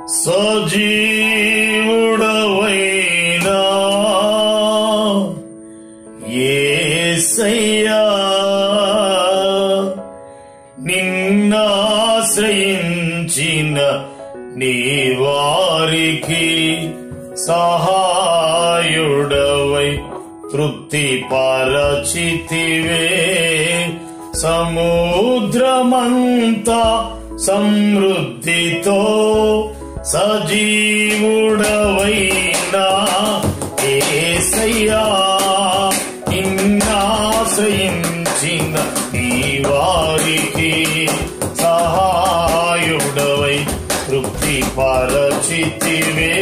సజీవుడవైనా ఏసయ్యా నిన్నాశ్రయించిన నీ వారికి సహాయుడవై తృప్తి పరచితివే సముద్రమంతా సమృద్ధితో సజీవుడవైనా ఏసయ్యా నిన్నాశ్రయించిన ఈ వారికి సహాయుడవై తృప్తి పరచితివే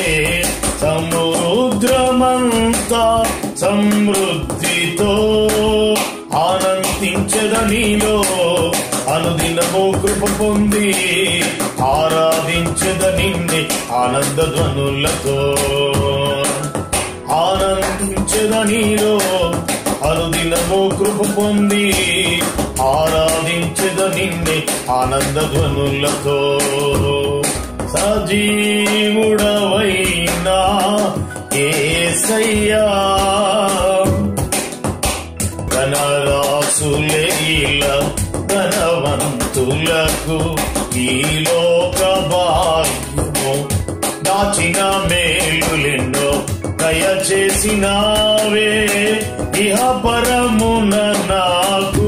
సముద్రమంతా సమృద్ధితో ఆనందించద నీలో అనుదినము కృప పొంది ఆరాధించద నిన్నే ఆనంద ధ్వనులతో ఆనందించద నీలో అనుదినము కృప పొంది ఆరాధించద నిన్నే ఆనంద ధ్వనులతో సజీవుడవైనా ఏసయ్యా ధనరాసులేల ధనవంతులకు ఈ లోక భాగ్యము దాచిన మేలులెన్నో దయచేసినావే ఇహ పరమున నాకు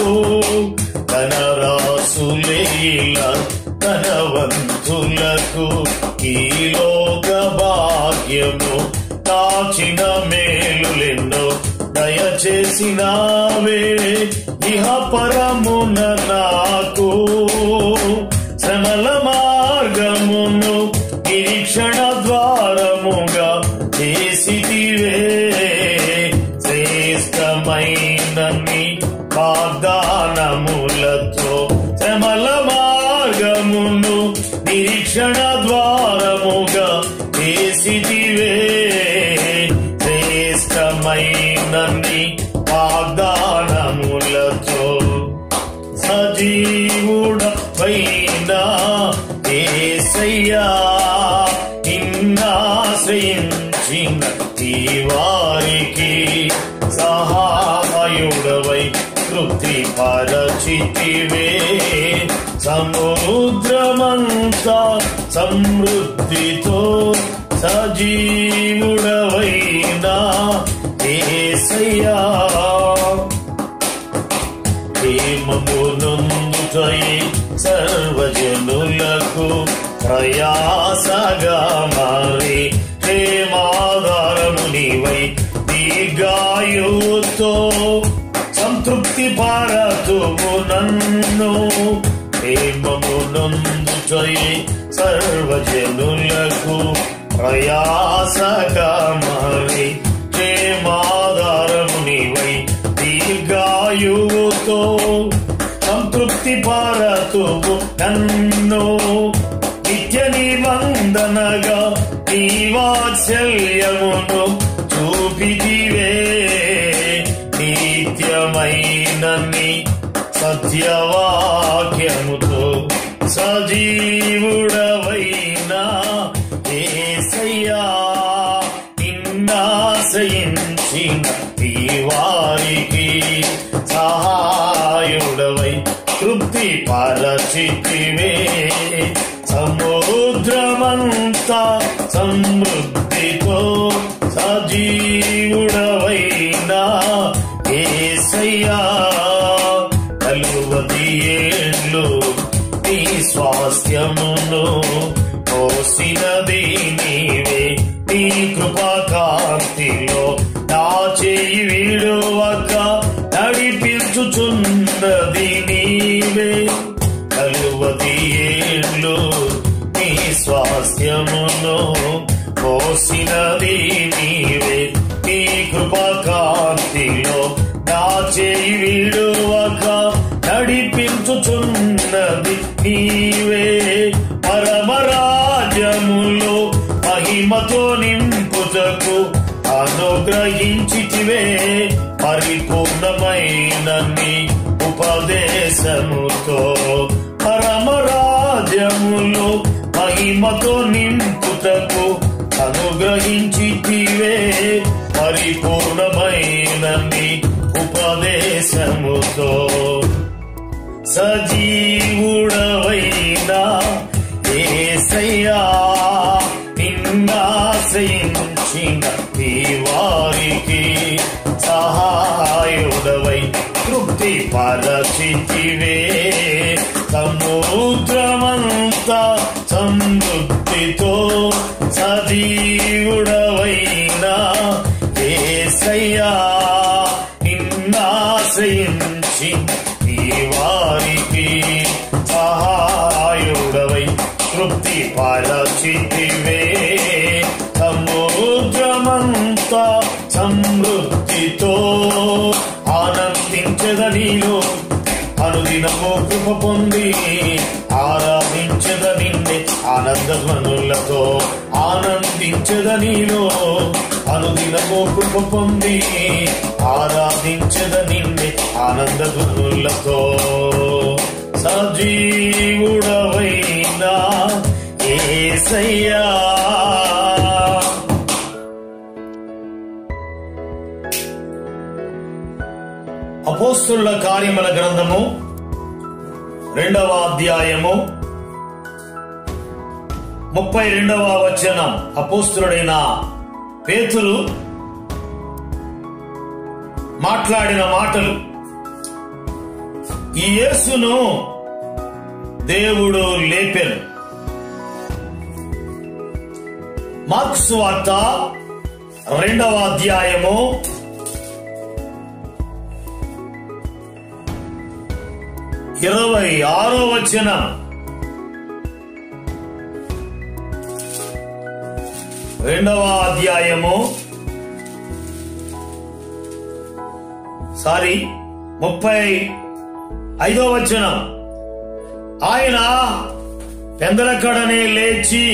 ధనరాసులేల ధనవంతులకు ఈ లోక భాగ్యము దాచిన మేలులెన్నో దయచేసినావే ఇహ పరమున నాకు శ్రమల మార్గమును నిరీక్షణ ద్వారముగా చేసిదివే శ్రేష్టమైన నీ వాగ్దానములతో శ్రమల మార్గమును నిరీక్షణ ద్వారముగా చేసిదివే శ్రేష్టమైన నీ వాగ్దానములతో సజీవుడ పైన ఏసయ్యా నిన్నాశ్రయించిన ఈ వారికి సహాయుడవై తృప్తి పరచితివే సముద్రమంతా సమృద్ధితో సజీవుడవైనా ఏసయ్యా ప్రేమమునందుకై సర్వజనులకు ప్రయాసగా మారి ప్రేమాధారము నీవై దీర్ఘాయుతో సంతృప్తి పారతుము నన్ను ప్రేమమునందుకై సర్వజనులకు ప్రయాసగా మారి ప్రేమాధారము నీవై దీర్ఘాయువుతో సంతృప్తి పారతువు నన్ను నిత్య నిబంధనగా నీ వాత్సల్యమును చూపిదివే నిత్యమైన నీ సత్యవాక్యముతో సజీవుడవైనా ఏసయ్యా నిన్నాశయించిన ఈ వారికి సహాయుడవై తృప్తి పరచితివే సముద్రమంతా సమృద్ధితో సజీవుడవైనా ఏసయ్యా కలువది ఏళ్ళు నీ స్వాస్థ్యమును మోసినది నీవే నీ కృపాకాంతిలో నా చేయి విడువక నడిపించుచున్నది నీవే కలువది ఏళ్ళు నీ స్వాస్థ్యమును మోసినది నీవే నీ కృపాకాంతిలో నా చేయి విడువక నడిపించుచున్నది నీవే పరమరాజ్యములో మహిమతో నింపుటకు అనుగ్రహించితివే పరిపూర్ణమైన నీ ఉపదేశముతో పరమరాజ్యములో మహిమ మహిమతో నింపుటకు అనుగ్రహించితివే పరిపూర్ణమైన నీ ఉపదేశముతో సజీవుడవైనా ఏసయ్యా నిన్నాశ్రయించిన నీ వారికి సహాయుడవై తృప్తి పరచితివే సముద్రమంతా సమృద్ధితో సజీవుడవైనా ఏసయ్యా నిన్నాశ్రయించి నీ వారికి సహాయుడవై తృప్తి పరచితివే సముద్రమంతా సమృద్ధితో ఆనందించదనిలో అనుదినము కృప పొంది ఆరాధించద నిన్నే ఆనందధ్వనులతో ఆనందించదనిలో అనుదినము కృప పొంది ఆరాధించద నిన్నే ఆనందధ్వనులతో సజీవుడవైనా ఏసయ్యా అపోస్తుల కార్యముల గ్రంథము రెండవ అధ్యాయము ముప్పై రెండవ వచనం అపోస్తుడైన పేతులు మాట్లాడిన మాటలు ఈ యేసును దేవుడు లేపెను మార్క్స్ వార్త రెండవ అధ్యాయము ఇరవై ఆరో వచనం రెండవ అధ్యాయము సారీ ముప్పై ఐదో వచనం ఆయన పెందలకడనే లేచి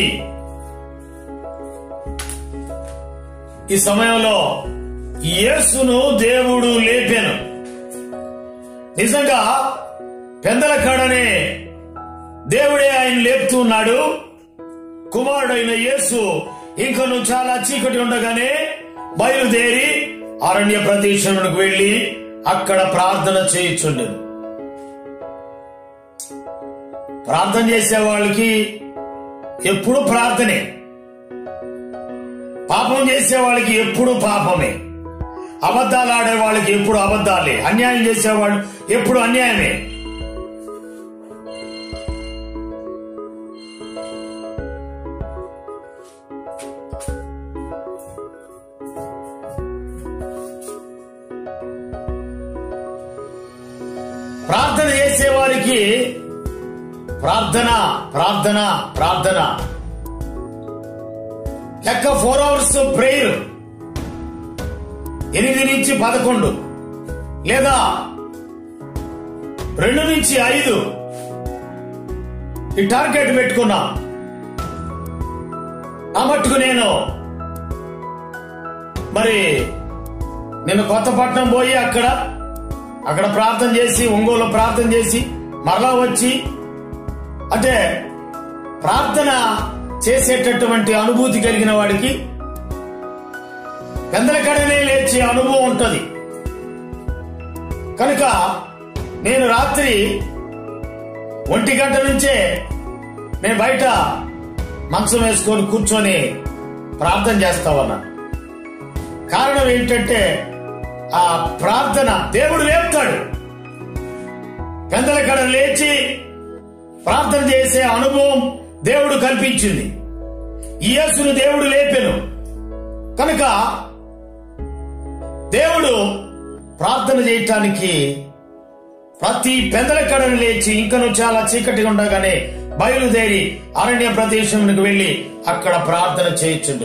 ఈ సమయంలో యేసును దేవుడు లేపాను నిజంగా పెందల కాడనే దేవుడే ఆయన లేపుతున్నాడు కుమారుడైన యేసు ఇంకను చాలా చీకటి ఉండగానే బయలుదేరి అరణ్య ప్రదేశములకు వెళ్లి అక్కడ ప్రార్థన చేయుచుండెను ప్రార్థన చేసే వాళ్ళకి ఎప్పుడు ప్రార్థనే పాపం చేసే వాళ్ళకి ఎప్పుడు పాపమే అబద్ధాలు ఆడే వాళ్ళకి ఎప్పుడు అబద్ధాలే అన్యాయం చేసేవాళ్ళు ఎప్పుడు అన్యాయమే ప్రార్థన చేసే వారికి ప్రార్థన ప్రార్థన ప్రార్థన లెక్క ఫోర్ అవర్స్ ప్రేయర్ ఎనిమిది నుంచి పదకొండు లేదా రెండు నుంచి ఐదు ఈ టార్గెట్ పెట్టుకున్నా ఆ మట్టుకు నేను మరి నేను కొత్తపట్నం పోయి అక్కడ అక్కడ ప్రార్థన చేసి ఒంగోలు ప్రార్థన చేసి మరలా వచ్చి అంటే ప్రార్థన చేసేటటువంటి అనుభూతి కలిగిన వాడికి పెందలకడనే లేచే అనుభవం ఉంటది కనుక నేను రాత్రి ఒంటి గంట నుంచే నేను బయట మంచం వేసుకొని కూర్చొని ప్రార్థన చేస్తా ఉన్నా కారణం ఏంటంటే ఆ ప్రార్థన దేవుడు లేపుతాడు పెందలకడ లేచి ప్రార్థన చేసే అనుభవం దేవుడు కల్పించింది ఈ యేసును దేవుడు లేపెను కనుక దేవుడు ప్రార్థన చేయటానికి ప్రతి పెందలకడను లేచి ఇంకను చాలా చీకటి ఉండగానే బయలుదేరి అరణ్య ప్రదేశంకు వెళ్లి అక్కడ ప్రార్థన చేయించుండు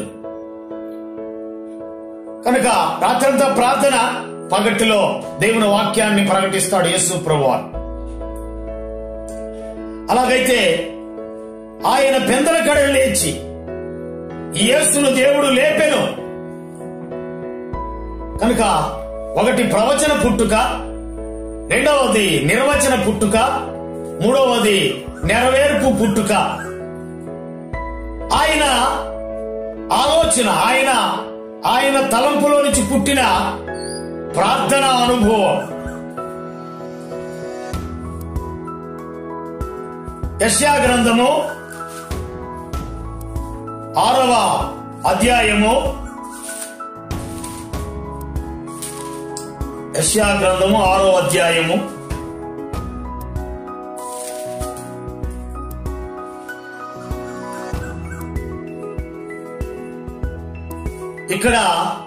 కనుక రాత్రంతా ప్రార్థన పగటిలో దేవుని వాక్యాన్ని ప్రకటిస్తాడు యేసు ప్రభువారు అలాగైతే ఆయన పెందల కడలు లేచి ఈ యేసును దేవుడు లేపెను కనుక ఒకటి ప్రవచన పుట్టుక రెండవది నిర్వచన పుట్టుక మూడవది నెరవేర్పు పుట్టుక ఆలోచన ఆయన ఆయన తలంపులో నుంచి పుట్టిన ప్రార్థన అనుభవం యశ్యా గ్రంథము ఆరవ అధ్యాయము యశ్యా గ్రంథము ఆరో అధ్యాయము ఇక్కడ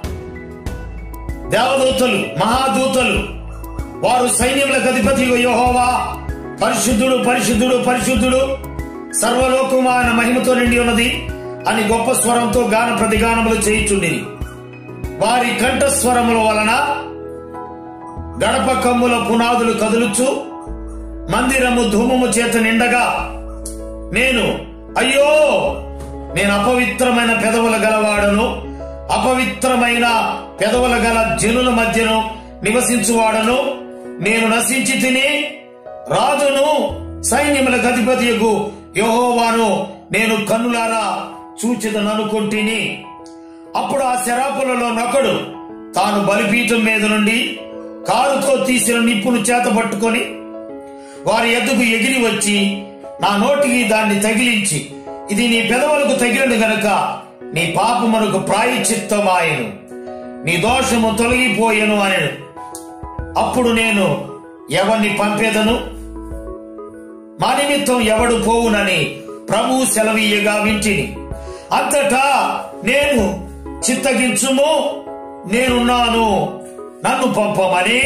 దేవదూతలు మహాదూతలు వారు సైన్యములకు అధిపతి యెహోవా పరిశుద్ధుడు పరిశుద్ధుడు పరిశుద్ధుడు సర్వలోకమాన మహిమతో నిండి ఉన్నది అని గొప్ప స్వరంతో గాన ప్రతిగానములు చేయుచుండిరి వారి కంఠస్వరముల వలన గడప కమ్ముల పునాదులు కదులుచు మందిరము ధూమము చేత నిండగా నేను అయ్యో నేను అపవిత్రమైన పెదవుల గలవాడను అపవిత్రమైన పెదవుల గల జనుల మధ్యను నివసించువాడను నేను నశించి తిని రాజును సైన్యములకు అధిపతియకు యహోవాను నేను కన్నులారా చూచిదననుకుంటుని అప్పుడు ఆ శరాపులలో నొకడు తాను బలిపీఠం మీద నుండి కారుతో తీసిన నిప్పును చేత పట్టుకొని వారి ఎద్దుకు ఎగిరి వచ్చి నా నోటికి దాన్ని తగిలించి ఇది నీ పెదవులకు తగిలిన గనుక నీ పాపమునకు ప్రాయచిత్తమాయను నీ దోషము తొలగిపోయెను అనెను అప్పుడు నేను ఎవరిని పంపేదను మా నిమిత్తం ఎవడు పోవునని ప్రభు సెలవీయగా వింటిని అంతటా నేను చిత్తగించుము నేనున్నాను నన్ను పంపమని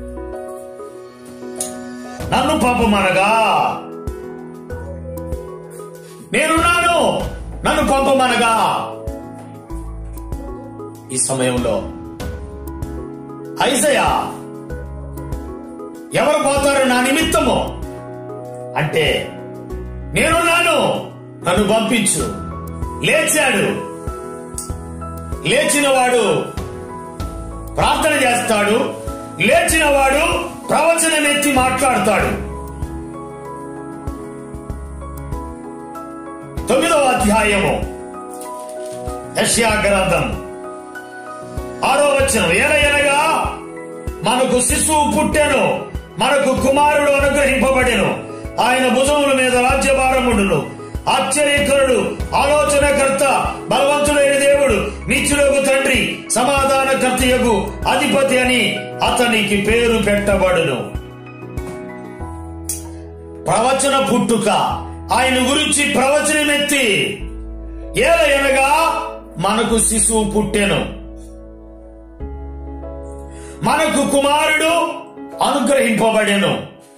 నన్ను పంపమనగా నేనున్నాను నన్ను పంపమనగా ఈ సమయంలో ఐసయా ఎవరు పోతారు నా నిమిత్తము అంటే నేనున్నాను నన్ను పంపించు లేచాడు లేచినవాడు ప్రార్థన చేస్తాడు లేచినవాడు ప్రవచనం ఎత్తి మాట్లాడతాడు తొమ్మిదవ అధ్యాయము యశ్యా గ్రంథం ఆరో వచనం ఎనగా మనకు శిశువు పుట్టెను మనకు కుమారుడు అనుగ్రహింపబడెను ఆయన భుజముల మీద రాజ్యభారముడును ఆశ్చర్యకరుడు ఆలోచనకర్త బలవంతుడైన దేవుడు నిత్యులకు తండ్రి సమాధానకర్తయకు అధిపతి అని అతనికి పేరు పెట్టబడును ప్రవచన పుట్టుక ఆయన గురించి ప్రవచనమెత్తి ఏల ఎనగా మనకు శిశువు పుట్టెను మనకు కుమారుడు అనుగ్రహింపబడెను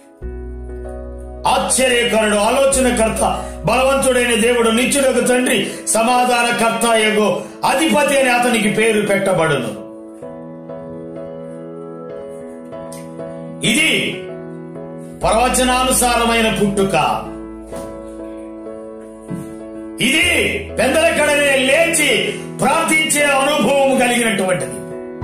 ఆశ్చర్యకరుడు ఆలోచనకర్త బలవంతుడైన దేవుడు నిత్యుడకు తండ్రి సమాధానకర్త యగు అధిపతి అని అతనికి పేరు పెట్టబడును ఇది ప్రవచనానుసారమైన పుట్టుక ఇది పెద్దలకడనే లేచి ప్రార్థించే అనుభవం కలిగినటువంటిది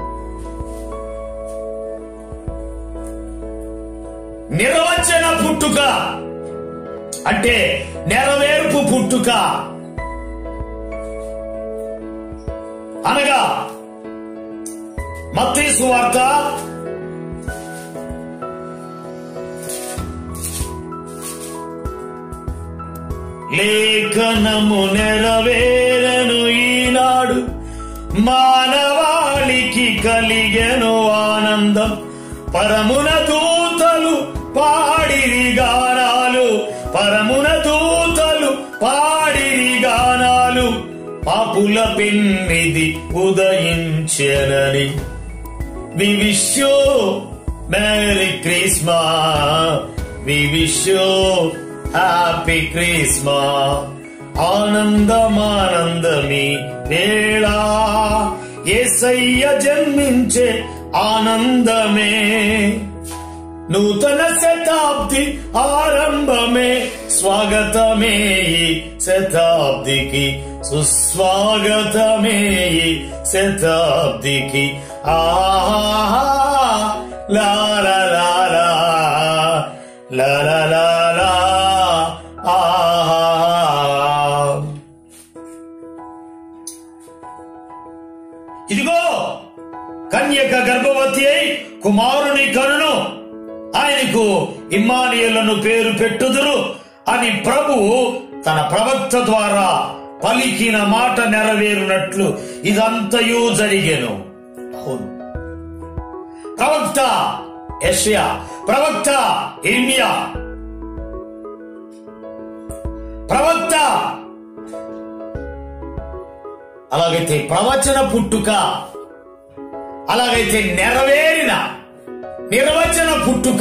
నిర్వచన పుట్టుక అంటే నెరవేర్పు పుట్టుక అనగా మత్తీసు వార్త లేఖనము నెరవేరను ఈనాడు మానవాళికి కలిగెను ఆనందం పరమున దూతలు పాడిరి గానాలు పరమున దూతలు పాడిరి గానాలు పాపుల పెన్నిది ఉదయించెనని we wish you merry Christmas we wish you happy Christmas ఆనందమానందమి వేళ ఏసయ్య జన్మించే ఆనందమే నూతన శతాబ్ది ఆరంభమే స్వాగతమే ఈ శతాబ్దికి సుస్వాగతమే ఈ శతాబ్దికి ఆహా లా లా లా లా లా లా లా లా ఆహా ఇదిగో కన్యక గర్భవతి అయి కుమారుని కనును ఆయనకు ఇమ్మానియలను పేరు పెట్టుదురు అని ప్రభువు తన ప్రవక్త ద్వారా పలికిన మాట నెరవేరునట్లు ఇదంతయు జరిగెను అవును ప్రవక్త యష్యా ప్రవక్త ఇర్మియా ప్రవక్త అలాగైతే ప్రవచన పుట్టుక అలాగైతే నెరవేరిన నిర్వచన పుట్టుక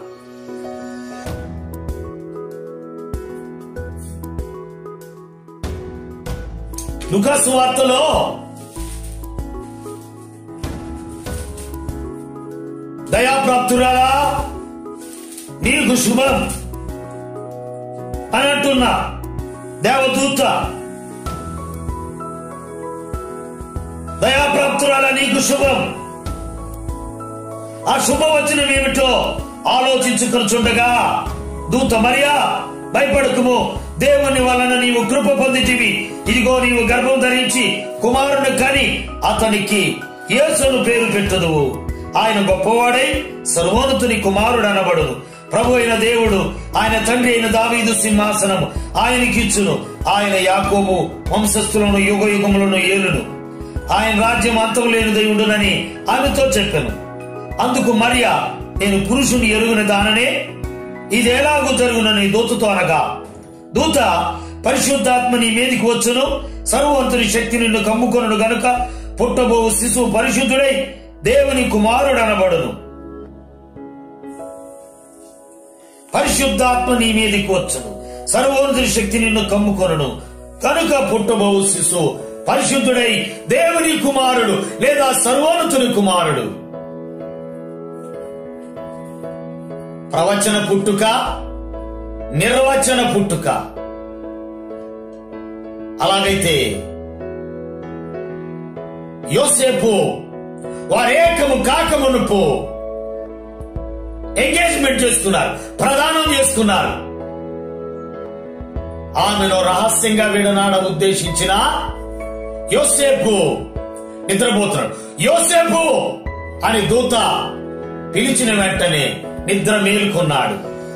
లుకాసు వార్తలో దయాప్రాప్తురాలా నీకు శుభం అని అంటున్నా దేవదూత దయాప్రాప్తురాల నీకు శుభం ఆ శుభవచనం ఏమిటో ఆలోచించుకొనుచుండగా దూత మరియా భయపడకుము దేవుని వలన నీవు కృప పొందితివి ఇదిగో నీవు గర్భం ధరించి కుమారుని కని అతనికి యేసును పేరు పెట్టుదువు ఆయన గొప్పవాడై సర్వోన్నతుని కుమారుడు అనబడును ప్రభు అయిన దేవుడు ఆయన తండ్రి అయిన దావీదు సింహాసనము ఆయనకిచ్చును ఆయన యాకోబు వంశస్థులను యుగ యుగములను ఏలును ఆయన రాజ్యం అంతం లేనిదై ఉండునని ఆమెతో చెప్పాను అందుకు మరియా నేను పురుషుని ఎరుగున దాననే ఇది ఎలాగూ జరుగునని దూతతో అనగా దూత పరిశుద్ధాత్మ నీ మీదికి వచ్చును సర్వవంతుని శక్తి నిన్ను కమ్ముకొనుడు గనుక పుట్టబో శిశువు పరిశుద్ధుడై దేవుని కుమారుడు అనబడును పరిశుద్ధాత్మ నీ మీదికి వచ్చును సర్వోన్నతుని శక్తి నిన్ను కమ్ముకొనును కనుక పుట్టబో శిశువు పరిశుద్ధుడై దేవుని కుమారుడు లేదా సర్వోన్నతుని కుమారుడు ప్రవచన పుట్టుక నిర్వచన పుట్టుక అలాగైతే యోసేపు వారేకము కాకమునుపు ఎంగేజ్మెంట్ చేసుకున్నారు ప్రదానం చేసుకున్నారు ఆమెను రహస్యంగా విడనాడ ఉద్దేశించిన యోసేపు నిద్రపోతున్నాడు యోసేపు అని దూత పిలిచిన వెంటనే నిద్ర మేలుకున్నాడు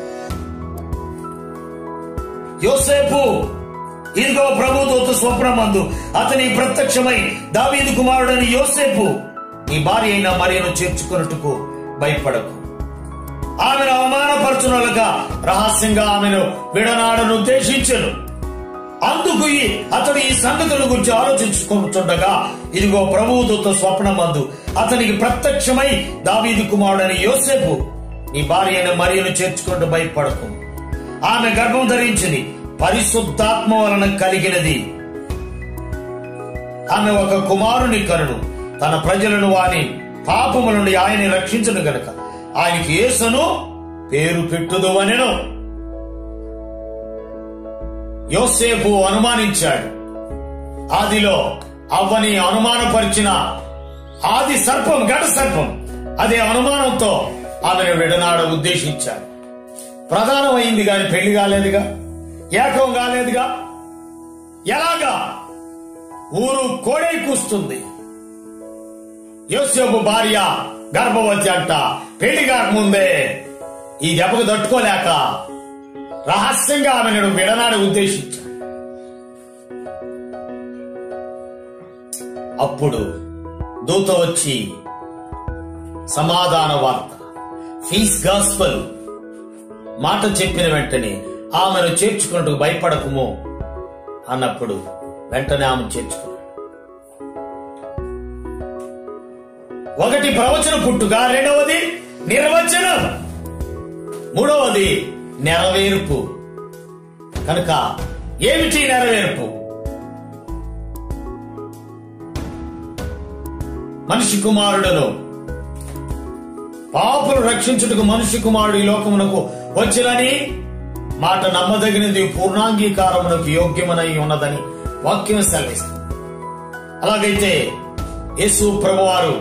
యోసేపు ఇదిగో ప్రభుదూత స్వప్నమందు అతని ప్రత్యక్షమై దావీదు కుమారుడని యోసేపు నీ భార్య అయిన మరియను చేర్చుకున్నట్టుకు భయపడకు ఆమెను అవమానపరచునలుగా రహస్యంగా ఆమెను విడనాడను ఉద్దేశించను అందుకు ఈ అతడు ఈ సంగతుల గురించి ఆలోచించుకుంటుండగా ఇదిగో ప్రభువుతో స్వప్నమందు అతనికి ప్రత్యక్షమై దావీదు కుమారుడని యోసేపు నీ భార్య అయిన మరియను చేర్చుకుంటూ భయపడకు ఆమె గర్భం ధరించింది పరిశుద్ధాత్మ వలన కలిగినది ఆమె ఒక కుమారుని కనుడు తన ప్రజలను వాని పాపముల నుండి ఆయన రక్షించను గనుక ఆయనకి యేసును పేరు పెట్టుదు అనెను యోసేపు అనుమానించాడు ఆదిలో అవ్వని అనుమానపరిచిన ఆది సర్పం ఘట సర్పం అదే అనుమానంతో ఆమెను విడనాడ ఉద్దేశించాడు ప్రధానమైంది గాని పెళ్లి కాలేదుగా ఏకం కాలేదుగా ఎలాగా ఊరు కోడై కూస్తుంది యోసేపు భార్య గర్భవతి అంట పెళ్లి కాకముందే ఈ దెబ్బకు తట్టుకోలేక రహస్యంగా ఆమెను విడనాడి ఉద్దేశించాడు అప్పుడు దూత వచ్చి సమాధాన వార్త ఫీస్ గాస్పల్ మాట చెప్పిన వెంటనే ఆమెను చేర్చుకున్నట్టు భయపడకుము అన్నప్పుడు వెంటనే ఆమె చేర్చుకున్నాడు ఒకటి ప్రవచన పుట్టుక రెండవది నిర్వచనం మూడవది నెరవేర్పు కనుక ఏమిటి నెరవేర్పు మనిషి కుమారుడును పాపులు రక్షించుటకు మనిషి కుమారుడు ఈ లోకమునకు వచ్చినని మాట నమ్మదగినది పూర్ణాంగీకారమునకు యోగ్యమనై ఉన్నదని వాక్యం సెలవిస్తుంది అలాగైతే యేసు ప్రభువారు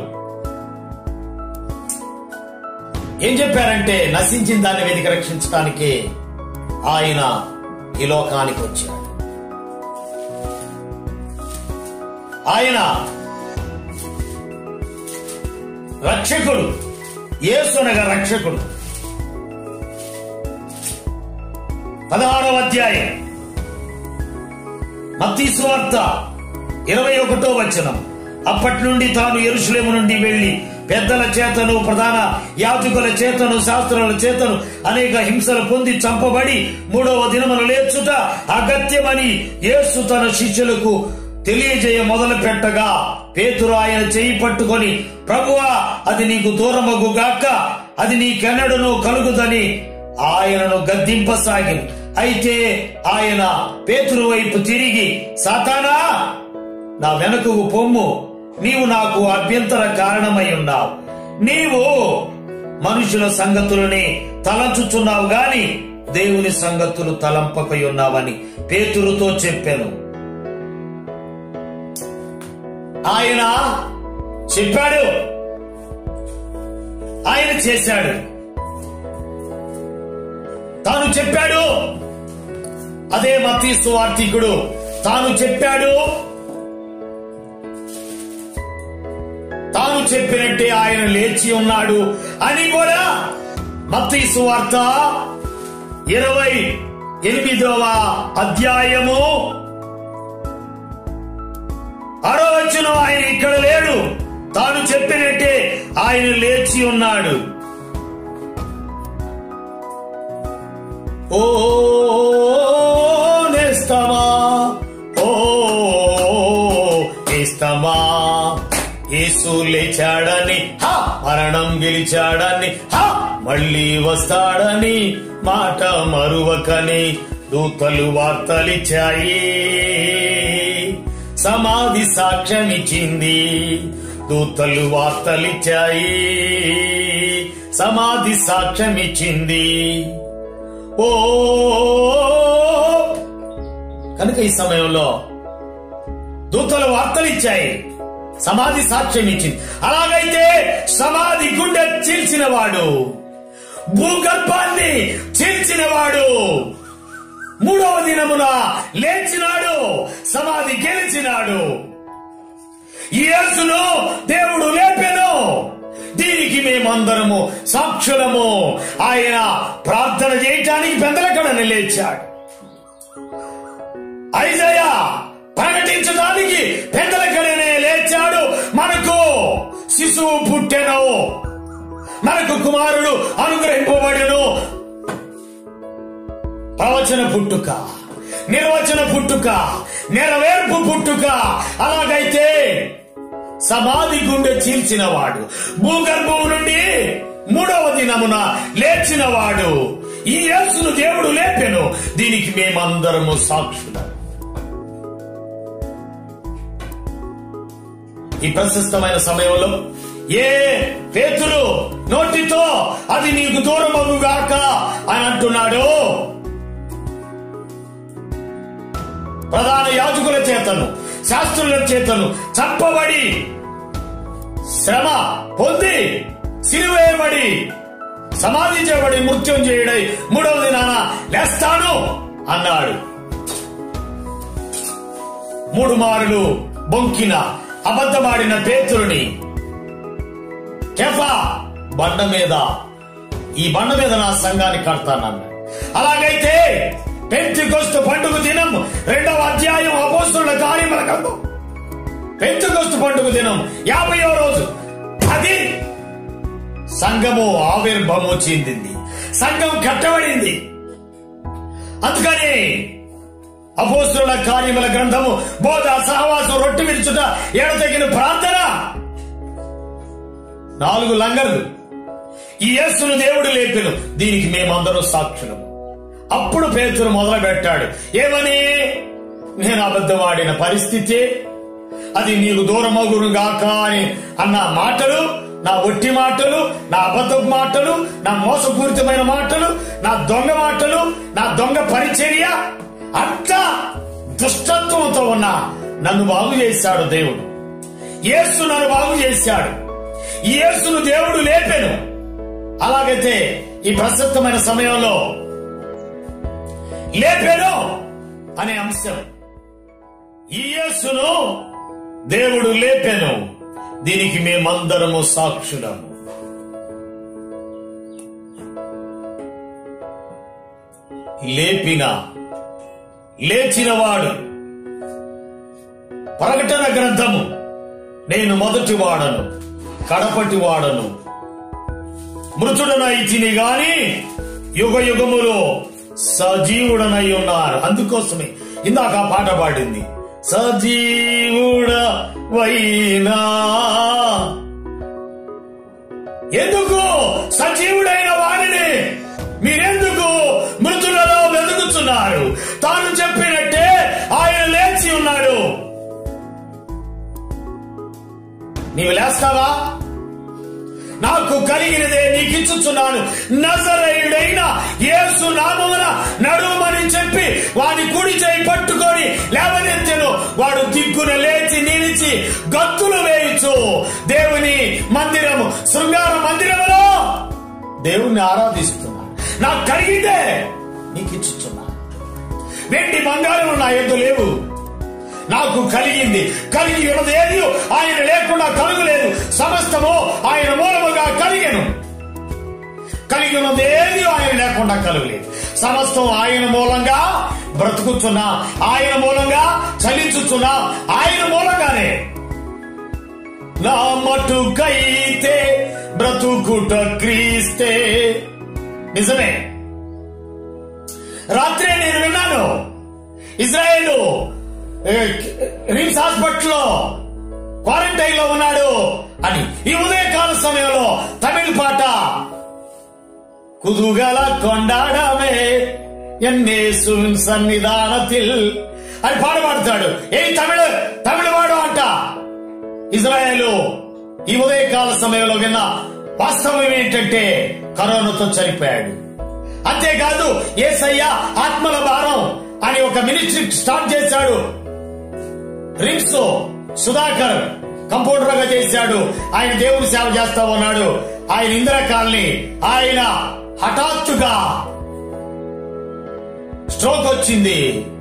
ఏం చెప్పారంటే నశించిన దాన్ని వెతికి రక్షించడానికి ఆయన ఈ లోకానికి వచ్చాడు ఆయన రక్షకుడు యేసు అనగా రక్షకుడు పదహారవ అధ్యాయం మత్తీసు వార్త ఇరవై ఒకటో వచనం అప్పటి నుండి తాను ఎరుషులేము నుండి వెళ్లి పెద్దల చేతను ప్రధాన యాజకుల చేతను శాస్త్రుల చేతను అనేక హింసలు పొంది చంపబడి మూడవ దినమును లేచుట అగత్యమని యేసు తన శిష్యులకు తెలియజేయ మొదలు పెట్టగా పేతురు ఆయన చేయి పట్టుకొని ప్రభువా అది నీకు దూరమగు గాక అది నీకెన్నడను కలుగుదని ఆయనను గద్దింపసాగి అయితే ఆయన పేతురు వైపు తిరిగి సాతానా నా వెనుకకు పొమ్ము నీవు నాకు అభ్యంతర కారణమై ఉన్నావు నీవు మనుషుల సంగతులని తలంచుచున్నావు గాని దేవుని సంగతులు తలంపకై ఉన్నావని పేతురుతో చెప్పాను ఆయన చెప్పాడు ఆయన చేశాడు తాను చెప్పాడు అదే మతీసు వార్తికుడు తాను చెప్పాడు తాను చెప్పినట్టే ఆయన లేచి ఉన్నాడు అని కూడా మత్తీసు వార్త ఇరవై ఎనిమిదవ అధ్యాయము ఆరో వచ్చిన ఆయన ఇక్కడ లేడు తాను చెప్పినట్టే ఆయన లేచి ఉన్నాడు ఓ నేస్తమా ఓ నేస్తమా యేసు లేచాడని హా మరణం గెలిచాడని హా మళ్ళీ వస్తాడని మాట మరువకని దూతలు వార్తలిచ్చాయి సమాధి సాక్ష్యమిచ్చింది దూతలు వార్తలిచ్చాయి సమాధి సాక్ష్యమిచ్చింది ఓ కనుక ఈ సమయంలో దూతలు వార్తలిచ్చాయి సమాధి సాక్ష్యం ఇచ్చింది అలాగైతే సమాధి గుండె చీల్చినవాడు భూగర్భాన్ని చీల్చినవాడు మూడవ దినమున లేచినాడు సమాధి గెలిచినాడు ఈ యేసును దేవుడు లేపెను దీనికి మేమందరము సాక్షులము ఆయన ప్రార్థన చేయటానికి పెద్దలకడని లేచాడు ఐజయ ప్రకటించడానికి పెద్దలకడనే లేచాడు మనకు శిశువు పుట్టెను మనకు కుమారుడు అనుగ్రహింపబడెను ప్రవచన పుట్టుక నిర్వచన పుట్టుక నెరవేర్పు పుట్టుక అలాగైతే సమాధి గుండె చీల్చినవాడు భూగర్భం నుండి మూడవ దినమున లేచినవాడు ఈ యేసును దేవుడు లేపెను దీనికి మేమందరము సాక్షులం ఈ ప్రశస్తమైన సమయంలో ఏ పేతులు నోటితో అది నీకు దూరమగుగాక అని అంటున్నాడు ప్రధాన యాజకుల చేతను శాస్త్రుల చేతను చంపబడి శ్రమ పొంది సిలువేయబడి సమాధి చేయబడి మృత్యం చేయడై మూడవ దినాన లేస్తాను అన్నాడు మూడు మారులు బొంకిన అబద్ధమాడిన పేతురుని కెఫా బండ మీద ఈ బండ మీద నా సంఘాన్ని కడతానన్నాడు అలాగైతే పెంచుకొస్తు పండుగ దినం రెండవ అధ్యాయం అపోస్తుల కార్యముల గ్రంథం పెంచుకొస్తు పండుగ దినం యాభైవ రోజు అది సంఘము ఆవిర్భావం చెందింది సంఘం కట్టబడింది అందుకని అపోస్తుల కార్యముల గ్రంథము బోధ సహవాసం రొట్టె విరుచుట ఎడతగిన ప్రార్థన నాలుగు లంగర్లు ఈ యేసును దేవుడు లేపెను దీనికి మేమందరం సాక్షులము అప్పుడు పేతురు మొదలు పెట్టాడు ఏమని నేను అబద్ధమాడిన పరిస్థితి అది నీకు దూరమగురు గాక అని అన్న మాటలు నా ఒట్టి మాటలు నా అబద్ధపు మాటలు నా మోసపూరితమైన మాటలు నా దొంగ మాటలు నా దొంగ పరిచర్య అంతా దుష్టత్వంతో ఉన్న నన్ను బాగు చేశాడు దేవుడు యేసు నన్ను బాగు చేశాడు ఈ యేసును దేవుడు లేపెను అలాగైతే ఈ ప్రసక్తమైన సమయంలో లేపెను అనే అంశం ఈ యేసును దేవుడు లేపెను దీనికి మేమందరము సాక్షులము లేపిన లేచినవాడు ప్రకటన గ్రంథము నేను మొదటి వాడను కడపటి వాడను మృతుడనై తిని గాని యుగ యుగములో సజీవుడనై ఉన్నారు అందుకోసమే ఇందాక ఆ పాట పాడింది సజీవుడ వైనా ఎందుకు సజీవుడైన వాడిని మీరెందుకు మృతులలో వెతుకుతున్నారు తాను చెప్పినట్టే ఆయన లేచి ఉన్నాడు నీవు లేస్తావా నాకు కలిగినదే నీకు ఇచ్చుచున్నాను నజరేయుడైన యేసు నామమున నడుమని చెప్పి వాడి కుడి చేయి పట్టుకొని లేవనెత్తెను వాడు దిగ్గున లేచి నిలిచి గత్తులు వేయచ్చు దేవుని మందిరము శృంగార మందిరములో దేవుణ్ణి ఆరాధిస్తున్నాను నాకు కలిగిందే నీకు ఇచ్చుచున్నాను వెండి బంగారం నా ఎద్దు లేవు నాకు కలిగింది కలిగి ఉన్నది ఏది ఆయన లేకుండా కలుగులేదు సమస్తము ఆయన మూలముగా కలిగెను కలిగి ఉన్నది ఏది ఆయన లేకుండా కలుగలేదు సమస్తం ఆయన మూలంగా బ్రతుకుతున్నా ఆయన మూలంగా చలించుతున్నా ఆయన మూలంగానే నా మటుకైతే బ్రతుకుట క్రీస్తే నిజమే రాత్రే నేను విన్నాను ఇజ్రాయేల్ రిమ్స్ హాస్పిటల్లో క్వారంటైన్ లో ఉన్నాడు అని ఈ ఉదయకాల సమయంలో తమిళ పాట కుదుగల కొండాడమే ఎన్నేసున్ సన్నిధానతిల్ అని పాట పాడతాడు ఏ తమిళ తమిళ వాడు అంట ఇజ్రాయేలు ఈ ఉదయకాల సమయంలో విన్న వాస్తవం ఏంటంటే కరోనాతో చనిపోయాడు అంతేకాదు ఏసయ్య ఆత్మల భారం అని ఒక మినిస్ట్రీ స్టార్ట్ చేశాడు రిమ్స్ సుధాకర్ కంపౌండర్ గా చేశాడు ఆయన దేవుని సేవ చేస్తా ఉన్నాడు ఆయన ఇందిరా కాలనీ ఆయన హఠాత్తుగా స్ట్రోక్ వచ్చింది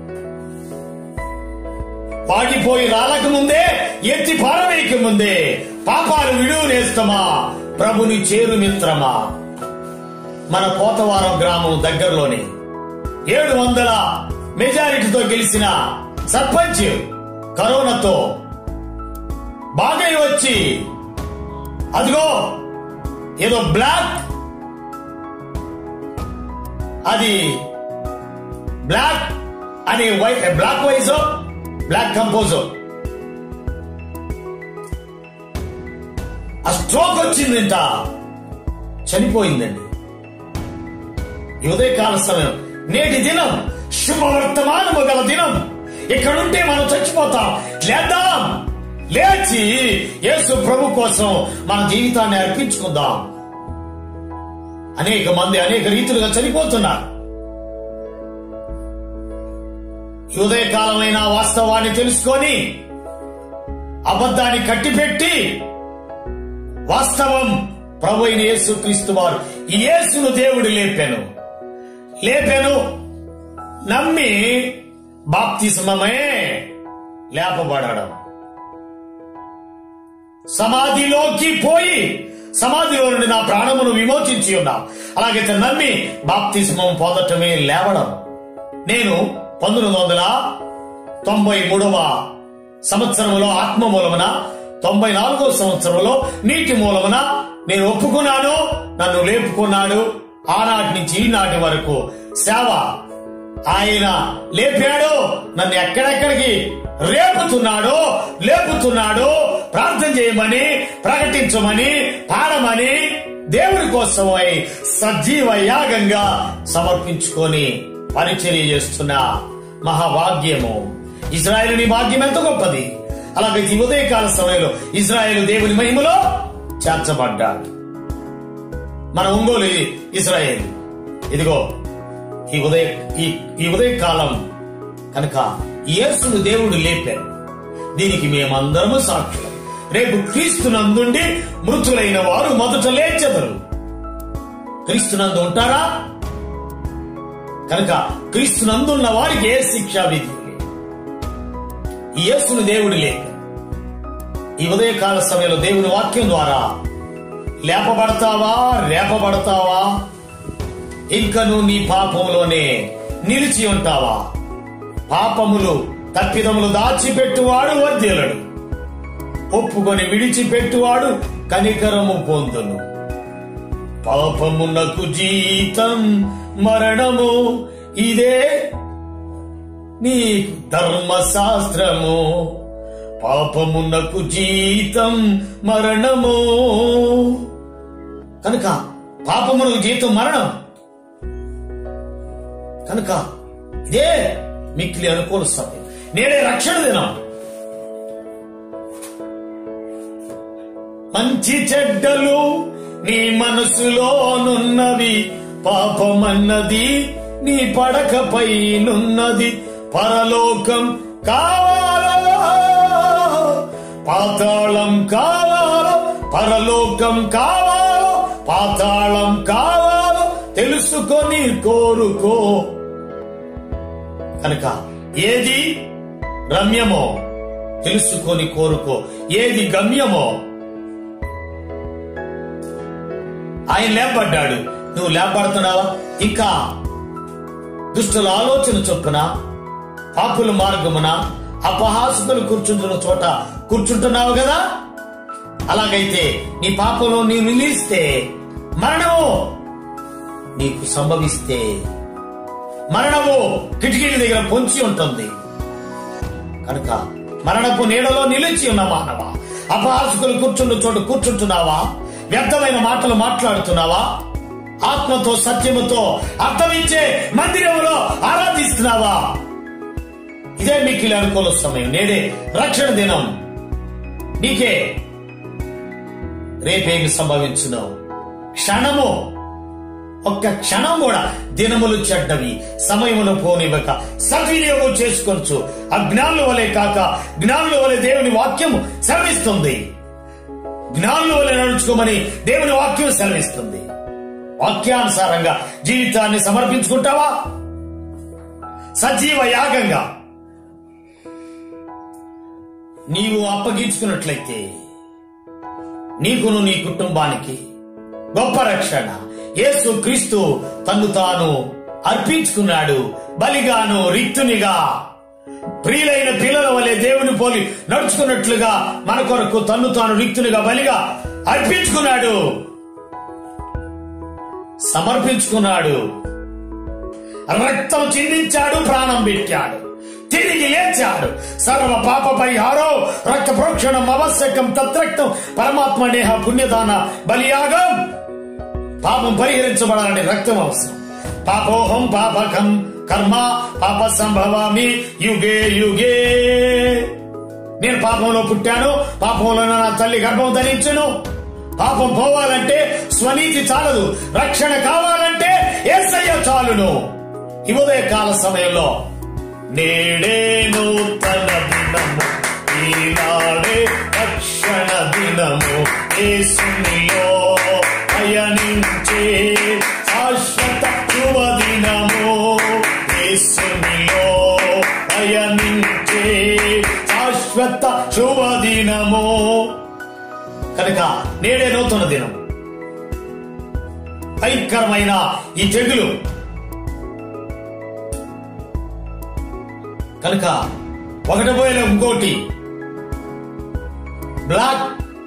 పాడిపోయి రాలక ముందే ఎత్తి పారవేయక ముందే పాపాలు విడువు నేస్తమా ప్రభుని చేరు మిత్రమా మన పోతవారం గ్రామం దగ్గరలోనే ఏడు వందల మెజారిటీతో గెలిచిన సర్పంచ్ కరోనాతో బాగా వచ్చి అదిగో ఏదో బ్లాక్ అది బ్లాక్ అనే వై బ్లాక్ వైజో బ్లాక్ కంపోజో ఆ స్ట్రోక్ వచ్చిందంట చనిపోయిందండి ఈ ఉదయకాల సమయం నేటి దినం శుభవర్తమానము గల దినం ఇక్కడుంటే మనం చచ్చిపోతాం లేద్దాం లేచి యేసు ప్రభు కోసం మన జీవితాన్ని అర్పించుకుందాం అనేక మంది అనేక రీతులుగా చనిపోతున్నారు ఈ ఉదయకాలమైన వాస్తవాన్ని తెలుసుకొని అబద్ధాన్ని కట్టిపెట్టి వాస్తవం ప్రభు అయిన యేసు క్రీస్తు వారు ఈ యేసును దేవుడు లేపాను లేపాను నమ్మి బాప్తిస్మమే లేపబడడం సమాధిలోకి పోయి సమాధిలో నుండి నా ప్రాణమును విమోచించి ఉన్నా అలాగైతే నమ్మి బాప్తిస్మం పొందటమే లేవడం నేను పంతొమ్మిది వందల తొంభై మూడవ సంవత్సరంలో ఆత్మ మూలమున తొంభై నాలుగో సంవత్సరంలో నీటి మూలమున నేను ఒప్పుకున్నాను నన్ను లేపుకున్నాడు ఆనాటి నుంచి ఈనాటి వరకు సేవ ఆయన లేపాడు నన్ను ఎక్కడెక్కడికి రేపుతున్నాడో లేపుతున్నాడో ప్రార్థన చేయమని ప్రకటించమని పాడమని దేవుడి కోసమై సజీవ యాగంగా సమర్పించుకొని పరిచర్య చేస్తున్న మహాభాగ్యము ఇజ్రాయేలుని భాగ్యం ఎంత గొప్పది అలాగే ఈ ఉదయకాల సమయంలో ఇజ్రాయేల్ దేవుని మహిమలో చేర్చబడ్డాడు మన ఒంగోలు ఇజ్రాయేల్ ఇదిగో ఈ ఉదయ ఈ ఈ ఉదయకాలం కనుక యేసును దేవుడు లేపారు దీనికి మేమందరము సాక్షులం రేపు క్రీస్తునందుండి మృతులైన వారు మొదట లేచెదరు క్రీస్తునందు ఉంటారా కనుక క్రీస్తునందున్న వారికి ఏ శిక్షా విధి లేదు. ఈ యేసును దేవుడు లేపారు ఈ ఉదయకాల సమయంలో దేవుని వాక్యం ద్వారా లేపబడతావా రేపబడతావా ఇంకను నీ పాపంలోనే నిలిచి ఉంటావా పాపములు తప్పిదములు దాచిపెట్టువాడు వర్ధిల్లడు ఒప్పుకొని విడిచిపెట్టువాడు కనికరము పొందును పాపమునకు జీతం మరణము ఇదే నీ ధర్మశాస్త్రము పాపమునకు జీతం మరణము కనుక పాపమునకు జీతం మరణం కనుక ఇదే మిక్కిలి అనుకూల సమయం నేడే రక్షణ దినం మంచి చెడ్డలు నీ మనసులోనున్నవి పాపమన్నది నీ పడకపై నున్నది పరలోకం కావాలా పాతాళం కావాలా పరలోకం కావాలా పాతాళం కావాలా తెలుసుకొని కోరుకో కనుక ఏది రమ్యమో తెలుసుకొని కోరుకో ఏది గమ్యమో ఆయన లేపడ్డాడు నువ్వు లేపడుతున్నావా ఇంకా దుష్టుల ఆలోచన చొప్పున పాపుల మార్గమున అపహాసకులు కూర్చుంటున్న చోట కూర్చుంటున్నావు కదా అలాగైతే నీ పాపంలో నీవు నిలిస్తే మరణము నీకు సంభవిస్తే మరణము కిటికీల దగ్గర పొంచి ఉంటుంది కనుక మరణపు నీడలో నిలిచి ఉన్న మానవ అపహాసకులు కూర్చున్న చోట కూర్చుంటున్నావా వ్యర్థమైన మాటలు మాట్లాడుతున్నావా ఆత్మతో సత్యముతో అర్థమిచ్చే మందిరములో ఆరాధిస్తున్నావా ఇదే మీకు అనుకూల సమయం నేడే రక్షణ దినం నీకే రేపేమి సంభవించును క్షణము ఒక్క క్షణం కూడా దినములు చెడ్డవి సమయమును పోనివ్వక సద్వినియోగం చేసుకొనచ్చు అజ్ఞానుల వలె కాక జ్ఞానుల వలె దేవుని వాక్యము సెలవిస్తుంది జ్ఞానుల వలె నడుచుకోమని దేవుని వాక్యం సెలవిస్తుంది వాక్యానుసారంగా జీవితాన్ని సమర్పించుకుంటావా సజీవ యాగంగా నీవు అప్పగించుకున్నట్లయితే నీకును నీ కుటుంబానికి గొప్ప రక్షణ యేసు క్రీస్తు తన్ను తాను అర్పించుకున్నాడు బలిగాను రిక్తునిగా ప్రియులైన పిల్లల వలె దేవుని పోలి నడుచుకున్నట్లుగా మన కొరకు తన్ను తాను రిక్తునిగా బలిగా అర్పించుకున్నాడు సమర్పించుకున్నాడు రక్తం చిందించాడు ప్రాణం పెట్టాడు తిరిగి లేచాడు సర్వ పాప పరిహారం రక్త ప్రోక్షణం అవశ్యకం తత్రక్తం పరమాత్మ నేహ పుణ్యదాన బలియాగం పాపం పరిహరించబడాలని రక్తం అవసరం పాపోహం పాపకం కర్మ పాప సంభవామి యుగే యుగే నేను పాపంలో పుట్టాను పాపంలో నా తల్లి గర్భం ధరించును పాపం పోవాలంటే స్వనీతి చాలదు రక్షణ కావాలంటే ఏసయ్య చాలును ఈ ఉదయ కాల సమయంలో నేడే నూతన దినము ఈనాడే రక్షణ దినము యేసునిలో పయనించే శాశ్వత శుభ దినము యేసునిలో పయనించే శాశ్వత శుభ దినము కనుక నేడే నూతన దినం భయంకరమైన ఈ తెగులు కనుక ఒకటి పోయిన ఇంకోటి బ్లాక్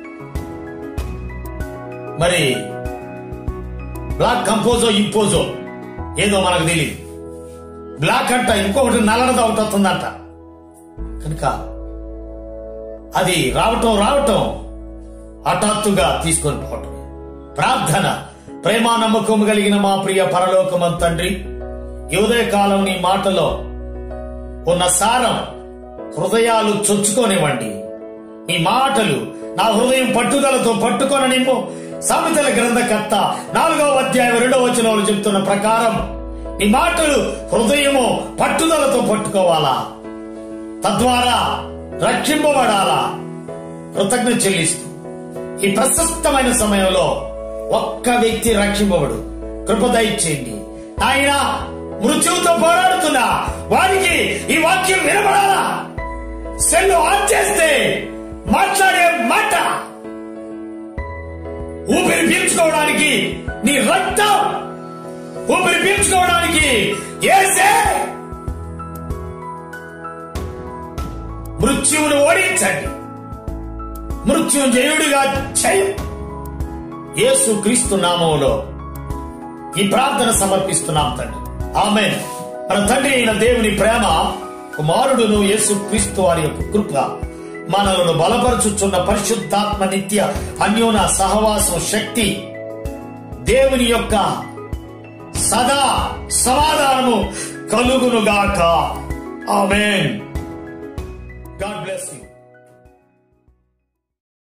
మరి బ్లాక్ కంపోజో ఇంపోజో ఏదో మనకు తెలియదు బ్లాక్ అంట ఇంకొకటి నల్లనది ఒకటి వస్తుందంట కనుక అది రావటం రావటం హఠాత్తుగా తీసుకొని పోవటం ప్రార్థన ప్రేమ నమ్మకం కలిగిన మా ప్రియ పరలోకమం తండ్రి ఈ ఉదయకాలం నీ మాటలో ఉన్న సారం హృదయాలు చొచ్చుకోనివ్వండి నీ మాటలు నా హృదయం పట్టుదలతో పట్టుకొననిమ్ము సామెతల గ్రంథకర్త నాలుగవ అధ్యాయం రెండవ వచనంలో చెప్తున్న ప్రకారం నీ మాటలు హృదయము పట్టుదలతో పట్టుకోవాలా తద్వారా రక్షింపబడాలా కృతజ్ఞత చెల్లిస్తూ ఈ ప్రశస్తమైన సమయంలో ఒక్క వ్యక్తి రక్షింపబడు కృప దయచేయండి ఆయన మృత్యువుతో పోరాడుతున్నా వారికి ఈ వాక్యం వినబడాలా సెల్లు ఆన్ చేస్తే మాట్లాడే మాట ఊపిరి పీల్చుకోవడానికి నీ రక్తం ఊపిరి పీల్చుకోవడానికి ఏసే మృత్యువుని ఓడించండి మృత్యుంజయుడిగా చేయి యేసు క్రీస్తు నామంలో ఈ ప్రార్థన సమర్పిస్తున్నాం తండ్రి ఆమె మన తండ్రి అయిన దేవుని ప్రేమ కుమారుడును యేసు క్రీస్తు వారి యొక్క కృప మనలను బలపరచుచున్న పరిశుద్ధాత్మ నిత్య అన్యోన సహవాసం శక్తి దేవుని యొక్క సదా సమాధానము కలుగునుగాక ఆమెన్